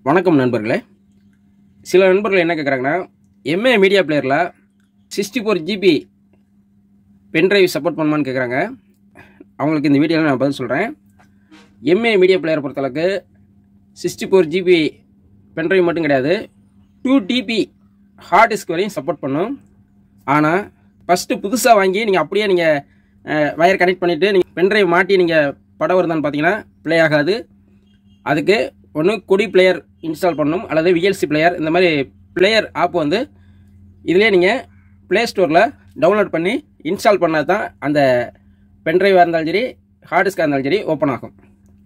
வணக்கம் நண்பர்களே சில நண்பர்கள் என்ன கேட்குறாங்கன்னா எம்ஏ மீடியா பிளேயரில் sixty four GB pendrive support பண்ணுமான்னு கேட்குறாங்க அவங்களுக்கு இந்த வீடியோவில் நான் பதில் சொல்கிறேன் எம்ஏ மீடியா பிளேயரை பொறுத்தளவுக்கு சிக்ஸ்டி ஃபோர் ஜிபி பென்ட்ரைவ் மட்டும் கிடையாது டூ டிபி ஹார்ட் டிஸ்க் வரையும் சப்போர்ட் பண்ணும் ஆனால் ஃபஸ்ட்டு புதுசாக வாங்கி நீங்கள் அப்படியே நீங்கள் வயர் கனெக்ட் பண்ணிவிட்டு நீங்கள் பென்ட்ரைவ் மாட்டி நீங்கள் படம் வருதான்னு பார்த்தீங்கன்னா ப்ளே ஆகாது அதுக்கு ஒன்று கொடி பிளேயர் இன்ஸ்டால் பண்ணணும் அல்லது விஎல்சி பிளேயர் இந்த மாதிரி பிளேயர் ஆப் வந்து இதிலே நீங்கள் ப்ளே ஸ்டோரில் டவுன்லோட் பண்ணி இன்ஸ்டால் பண்ணால் தான் அந்த பென்ட்ரைவாக இருந்தாலும் சரி ஹார்ட் டிஸ்காக இருந்தாலும் சரி ஓப்பன் ஆகும்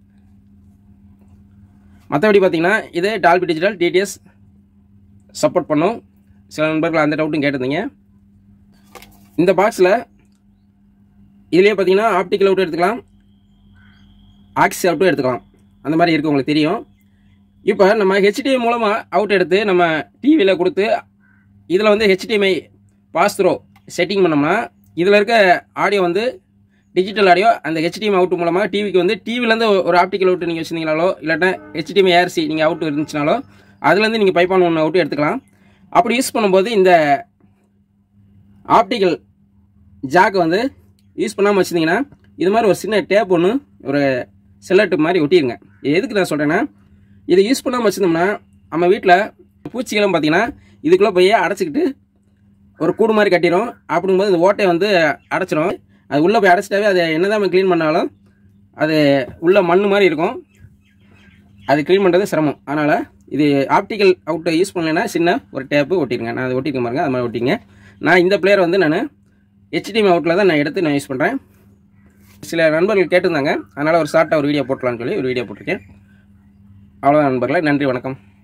மற்றபடி பார்த்தீங்கன்னா இது டால்பி டிஜிட்டல் டிடிஎஸ் சப்போர்ட் பண்ணும் சில நண்பர்கள் அந்த டவுட்டும் கேட்டிருந்தீங்க இந்த பாக்ஸில் இதுலேயே பார்த்தீங்கன்னா ஆப்டிக்கல் அவுட்டும் எடுத்துக்கலாம் ஆக்சி அவுட்டும் எடுத்துக்கலாம் அந்த மாதிரி இருக்குது உங்களுக்கு தெரியும் இப்போ நம்ம ஹெச்டிஎம் மூலமாக அவுட் எடுத்து நம்ம டிவியில் கொடுத்து இதில் வந்து ஹெச்டிஎம்ஐ பாஸ் த்ரோ செட்டிங் பண்ணோம்னா இதில் இருக்க ஆடியோ வந்து டிஜிட்டல் ஆடியோ அந்த ஹெச்டிஎம் அவுட் மூலமாக டிவிக்கு வந்து டிவிலேருந்து ஒரு ஆப்டிக்கல் அவுட் நீங்கள் வச்சுருந்தீங்களாலோ இல்லாட்டா ஹெச்டிஎம் ஏஆர்சி நீங்கள் அவுட் இருந்துச்சுனாலோ அதுலேருந்து நீங்கள் பைப்பான் ஒன்று அவுட் எடுத்துக்கலாம் அப்படி யூஸ் பண்ணும்போது இந்த ஆப்டிக்கல் ஜாக் வந்து யூஸ் பண்ணாமல் வச்சுருந்தீங்கன்னா இது மாதிரி ஒரு சின்ன டேப் ஒன்று ஒரு செல்லட்டு மாதிரி ஒட்டிடுங்க இது எதுக்கு நான் சொல்கிறேன்னா இதை யூஸ் பண்ணாமல் வச்சுருந்தோம்னா நம்ம வீட்டில் பூச்சிகளும் பார்த்தீங்கன்னா இதுக்குள்ளே போய் அடைச்சிக்கிட்டு ஒரு கூடு மாதிரி கட்டிடும் அப்படிங்கும்போது இந்த ஓட்டையை வந்து அடைச்சிரும் அது உள்ளே போய் அடைச்சிட்டாவே அதை என்ன தான் க்ளீன் பண்ணாலும் அது உள்ள மண் மாதிரி இருக்கும் அது க்ளீன் பண்ணுறது சிரமம் அதனால் இது ஆப்டிக்கல் அவுட்டை யூஸ் பண்ணலைன்னா சின்ன ஒரு டேப்பு ஒட்டிடுங்க நான் அதை ஒட்டிருக்க பாருங்க அது மாதிரி ஒட்டிங்க நான் இந்த பிளேயர் வந்து நான் ஹெச்டிஎம் அவுட்டில் தான் நான் எடுத்து நான் யூஸ் பண்ணுறேன் சில நண்பர்கள் கேட்டிருந்தாங்க அதனால் ஒரு ஷார்ட்டாக ஒரு வீடியோ போட்டலாம்னு சொல்லி ஒரு வீடியோ போட்டிருக்கேன் அவ்வளோதான் நண்பர்களே நன்றி வணக்கம்